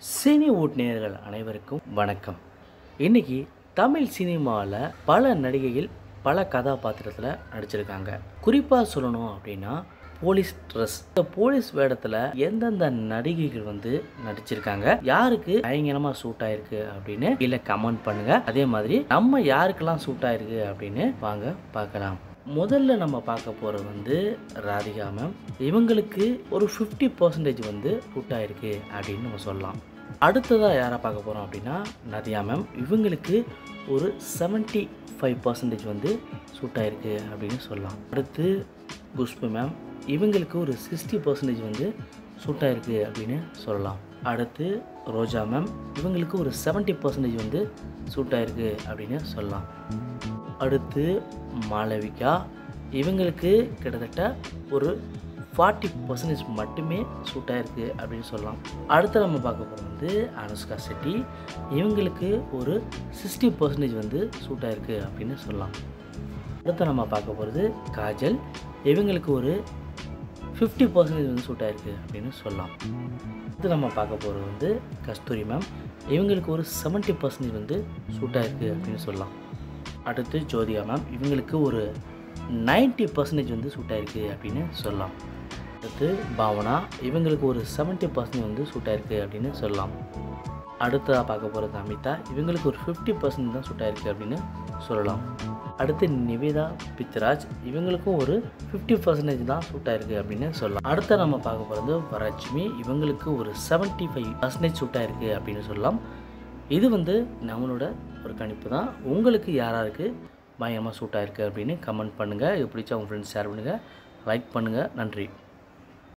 cine நேயர்கள் அனைவருக்கும் வணக்கம் இன்னைக்கு தமிழ் சினிமாவில் பல நடிகைகள் பல கதாபாத்திரத்தில் நடிச்சிருக்காங்க குறிப்பாக சொல்லணும் அப்படின்னா போலீஸ் ட்ரெஸ் இந்த போலீஸ் வேடத்தில் எந்தெந்த நடிகைகள் வந்து நடிச்சிருக்காங்க யாருக்கு பயங்கரமாக சூட் ஆயிருக்கு அப்படின்னு இல்லை கமெண்ட் பண்ணுங்க அதே மாதிரி நம்ம யாருக்கெல்லாம் சூட் ஆயிருக்கு அப்படின்னு வாங்க பார்க்கலாம் முதல்ல நம்ம பார்க்க போகிறது வந்து ராதிகா மேம் இவங்களுக்கு ஒரு ஃபிஃப்டி பர்சன்டேஜ் வந்து சூட் ஆயிருக்கு அப்படின்னு நம்ம சொல்லலாம் அடுத்ததாக யாரை பார்க்க போகிறோம் அப்படின்னா நதியா மேம் இவங்களுக்கு ஒரு 75% ஃபைவ் பர்சன்டேஜ் வந்து சூட் ஆயிருக்கு அப்படின்னு சொல்லலாம் அடுத்து குஷ்பு மேம் இவங்களுக்கு ஒரு சிக்ஸ்டி பர்சன்டேஜ் வந்து சூட் ஆயிருக்கு அப்படின்னு சொல்லலாம் அடுத்து ரோஜா மேம் இவங்களுக்கு ஒரு 70% பர்சன்டேஜ் வந்து சூட் ஆயிருக்கு அப்படின்னு சொல்லலாம் அடுத்து மாளவிகா இவங்களுக்கு கிட்டத்தட்ட ஒரு ஃபார்ட்டி பர்சன்டேஜ் மட்டுமே சூட் ஆயிருக்கு அப்படின்னு சொல்லலாம் அடுத்து நம்ம பார்க்க போகிறது வந்து அனுஷ்கா செட்டி இவங்களுக்கு ஒரு சிக்ஸ்டி பர்சன்டேஜ் வந்து சூட் ஆயிருக்கு அப்படின்னு சொல்லலாம் அடுத்து நம்ம பார்க்க போகிறது காஜல் இவங்களுக்கு ஒரு ஃபிஃப்டி பர்சன்டேஜ் வந்து சூட் ஆயிருக்கு அப்படின்னு சொல்லலாம் அடுத்து நம்ம பார்க்க போகிறது வந்து கஸ்தூரி மேம் இவங்களுக்கு ஒரு 70% பர்சன்டேஜ் வந்து சூட் ஆயிருக்கு அப்படின்னு சொல்லலாம் அடுத்து ஜோதிகா மேம் இவங்களுக்கு ஒரு 90% பர்சன்டேஜ் வந்து சூட் ஆயிருக்கு அப்படின்னு சொல்லலாம் அடுத்து பாவனா இவங்களுக்கு ஒரு 70% பர்சன்டேஜ் வந்து சூட் ஆயிருக்கு அப்படின்னு சொல்லலாம் அடுத்ததாக பார்க்க போகிறது அமிதா இவங்களுக்கு ஒரு ஃபிஃப்டி பர்சன்ட் தான் சூட் ஆயிருக்கு அப்படின்னு சொல்லலாம் அடுத்து நிவேதா பித்ராஜ் இவங்களுக்கும் ஒரு ஃபிஃப்டி பர்சன்டேஜ் தான் சூட் ஆயிருக்கு அப்படின்னு சொல்லலாம் அடுத்து நம்ம பார்க்க போகிறது வரட்சுமி இவங்களுக்கு ஒரு 75% ஃபைவ் பர்சன்டேஜ் சூட் ஆயிருக்கு அப்படின்னு சொல்லலாம் இது வந்து நம்மளோட ஒரு கணிப்பு தான் உங்களுக்கு யாராருக்கு பயங்கரமாக சூட் ஆயிருக்கு அப்படின்னு கமெண்ட் பண்ணுங்கள் இது பிடிச்சா உங்கள் ஃப்ரெண்ட்ஸ் ஷேர் பண்ணுங்கள் லைக் பண்ணுங்கள் நன்றி